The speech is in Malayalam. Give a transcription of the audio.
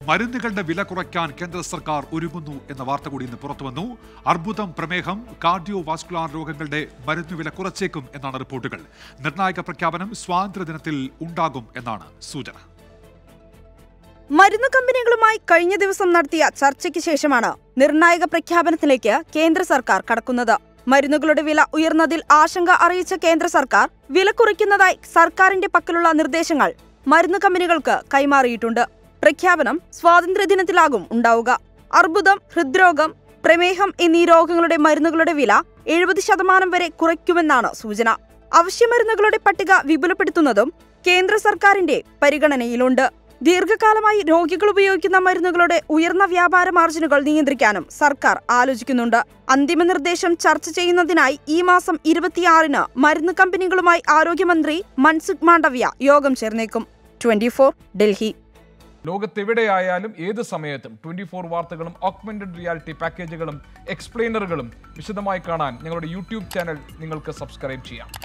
മരുന്നുകളുടെ വില കുറയ്ക്കാൻ കേന്ദ്ര സർക്കാർ ഒരുങ്ങുന്നു എന്ന വാർത്ത കൂടി ഇന്ന് പുറത്തുവന്നു അർബുദം പ്രമേഹം കാർഡിയോ വാസ്കുലാർ രോഗങ്ങളുടെ മരുന്ന് വില കുറച്ചേക്കും എന്നാണ് റിപ്പോർട്ടുകൾ നിർണായക പ്രഖ്യാപനം സ്വാതന്ത്ര്യദിനത്തിൽ ഉണ്ടാകും എന്നാണ് സൂചന മരുന്നു കമ്പനികളുമായി കഴിഞ്ഞ ദിവസം നടത്തിയ ചർച്ചയ്ക്ക് ശേഷമാണ് നിർണായക പ്രഖ്യാപനത്തിലേക്ക് കേന്ദ്ര സർക്കാർ കടക്കുന്നത് മരുന്നുകളുടെ വില ഉയർന്നതിൽ ആശങ്ക അറിയിച്ച കേന്ദ്ര സർക്കാർ വില കുറയ്ക്കുന്നതായി സർക്കാരിന്റെ പക്കലുള്ള നിർദ്ദേശങ്ങൾ മരുന്ന് കമ്പനികൾക്ക് കൈമാറിയിട്ടുണ്ട് പ്രഖ്യാപനം സ്വാതന്ത്ര്യദിനത്തിലാകും ഉണ്ടാവുക അർബുദം ഹൃദ്രോഗം പ്രമേഹം എന്നീ രോഗങ്ങളുടെ മരുന്നുകളുടെ വില എഴുപത് ശതമാനം വരെ കുറയ്ക്കുമെന്നാണ് സൂചന അവശ്യമരുന്നുകളുടെ പട്ടിക വിപുലപ്പെടുത്തുന്നതും കേന്ദ്ര സർക്കാരിന്റെ പരിഗണനയിലുണ്ട് ദീർഘകാലമായി രോഗികൾ ഉപയോഗിക്കുന്ന മരുന്നുകളുടെ ഉയർന്ന വ്യാപാര മാർജിനുകൾ നിയന്ത്രിക്കാനും സർക്കാർ ആലോചിക്കുന്നുണ്ട് അന്തിമ നിർദ്ദേശം ചർച്ച ചെയ്യുന്നതിനായി ഈ മാസം ഇരുപത്തിയാറിന് മരുന്ന് കമ്പനികളുമായി ആരോഗ്യമന്ത്രി മൻസുഖ് മാണ്ഡവ്യ യോഗം ചേർന്നേക്കും ട്വന്റി ഡൽഹി ലോകത്തെവിടെയായാലും ഏത് സമയത്തും ട്വന്റി ഫോർ വാർത്തകളും ഓഗ്മെന്റഡ് റിയാലിറ്റി പാക്കേജുകളും എക്സ്പ്ലെയിനറുകളും വിശദമായി കാണാൻ ഞങ്ങളുടെ യൂട്യൂബ് ചാനൽ നിങ്ങൾക്ക് സബ്സ്ക്രൈബ് ചെയ്യാം